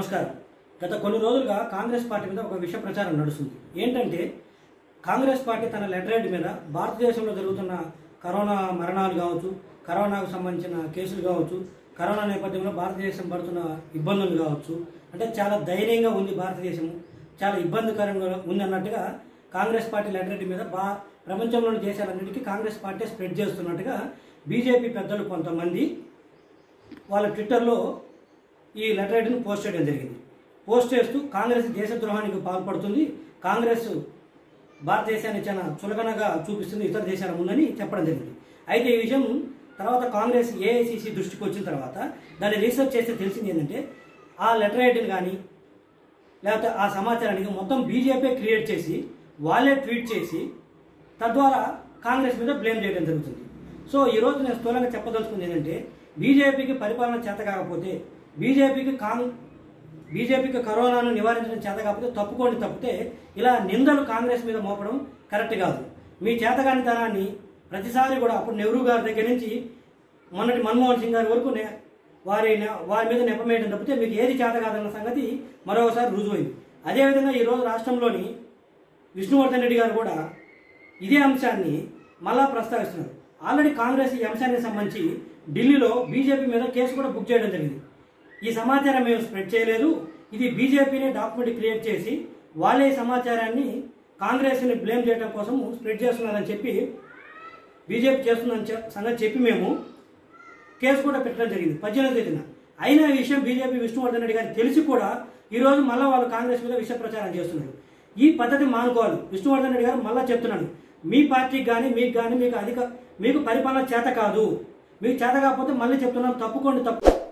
నమస్కారం గత కొన్ని రోజులుగా కాంగ్రెస్ పార్టీ మీద ఒక విష ప్రచారం నడుస్తుంది ఏంటంటే కాంగ్రెస్ పార్టీ తన లెటర్ హెడ్ మీద భారతదేశంలో జరుగుతున్న కరోనా మరణాలు కావచ్చు కరోనాకు సంబంధించిన కేసులు కావచ్చు కరోనా నేపథ్యంలో భారతదేశం పడుతున్న ఇబ్బందులు కావచ్చు అంటే చాలా దయనీయంగా ఉంది భారతదేశం చాలా ఇబ్బందికరంగా ఉంది అన్నట్టుగా కాంగ్రెస్ పార్టీ లెటర్ హెడ్ మీద బా ప్రపంచంలోని దేశాలన్నిటికీ కాంగ్రెస్ పార్టీ స్ప్రెడ్ చేస్తున్నట్టుగా బీజేపీ పెద్దలు కొంతమంది వాళ్ళ ట్విట్టర్లో ఈ లెటర్ హెడ్ను పోస్ట్ చేయడం జరిగింది పోస్ట్ చేస్తూ కాంగ్రెస్ దేశద్రోహానికి పాల్పడుతుంది కాంగ్రెస్ భారతదేశాన్ని చాలా చులకనగా చూపిస్తుంది ఇతర దేశాల ముందని చెప్పడం జరిగింది అయితే ఈ విషయం తర్వాత కాంగ్రెస్ ఏఐసిసి దృష్టికి వచ్చిన తర్వాత దాన్ని రీసెర్చ్ చేస్తే తెలిసింది ఏంటంటే ఆ లెటర్ హెడ్ని కానీ లేకపోతే ఆ సమాచారానికి మొత్తం బీజేపీ క్రియేట్ చేసి వాళ్ళే ట్వీట్ చేసి తద్వారా కాంగ్రెస్ మీద బ్లేమ్ చేయడం జరుగుతుంది సో ఈ రోజు నేను స్థూలంగా చెప్పదలుచుకుంది ఏంటంటే బీజేపీకి పరిపాలన చేత కాకపోతే బీజేపీకి కాంగ్ బీజేపీకి కరోనాను నివారించడం చేత కాకపోతే తప్పుకోండి తప్పితే ఇలా నిందలు కాంగ్రెస్ మీద మోపడం కరెక్ట్ కాదు మీ చేతగానితనాన్ని ప్రతిసారి కూడా అప్పుడు నెహ్రూ గారి దగ్గర నుంచి మొన్నటి మన్మోహన్ సింగ్ గారి వరకు నే- వారి నె- వారి మీద నెపమేయడం తప్పితే మీకు ఏది చేత కాదన్న సంగతి మరొకసారి రుజువైంది అదేవిధంగా ఈరోజు రాష్ట్రంలోని విష్ణువర్ధన్ రెడ్డి గారు కూడా ఇదే అంశాన్ని మళ్ళా ప్రస్తావిస్తున్నారు ఆల్రెడీ కాంగ్రెస్ ఈ అంశానికి సంబంధించి ఢిల్లీలో బీజేపీ మీద కేసు కూడా బుక్ చేయడం జరిగింది ఈ సమాచారం మేము స్ప్రెడ్ చేయలేదు ఇది బీజేపీని డాక్యుమెంట్ క్రియేట్ చేసి వాళ్ళే ఈ సమాచారాన్ని కాంగ్రెస్ని బ్లేమ్ చేయడం కోసం స్ప్రెడ్ చేస్తున్నారని చెప్పి బీజేపీ చేస్తుందని చె- సంగతి చెప్పి మేము కేసు కూడా పెట్టడం జరిగింది పద్దెనిమిది తేదీన అయినా ఈ విషయం బీజేపీ విష్ణువర్ధన్ రెడ్డి గారికి తెలిసి కూడా ఈ రోజు మళ్ళీ వాళ్ళు కాంగ్రెస్ మీద విష ప్రచారం చేస్తున్నారు ఈ పద్ధతి మానుకోవాలి విష్ణువర్ధన్ రెడ్డి గారు మళ్ళీ చెప్తున్నాడు మీ పార్టీకి కానీ మీకు కానీ మీకు అధిక మీకు పరిపాలన చేత కాదు మీకు చేత కాకపోతే మళ్ళీ చెప్తున్నాం తప్పుకోండి తప్పు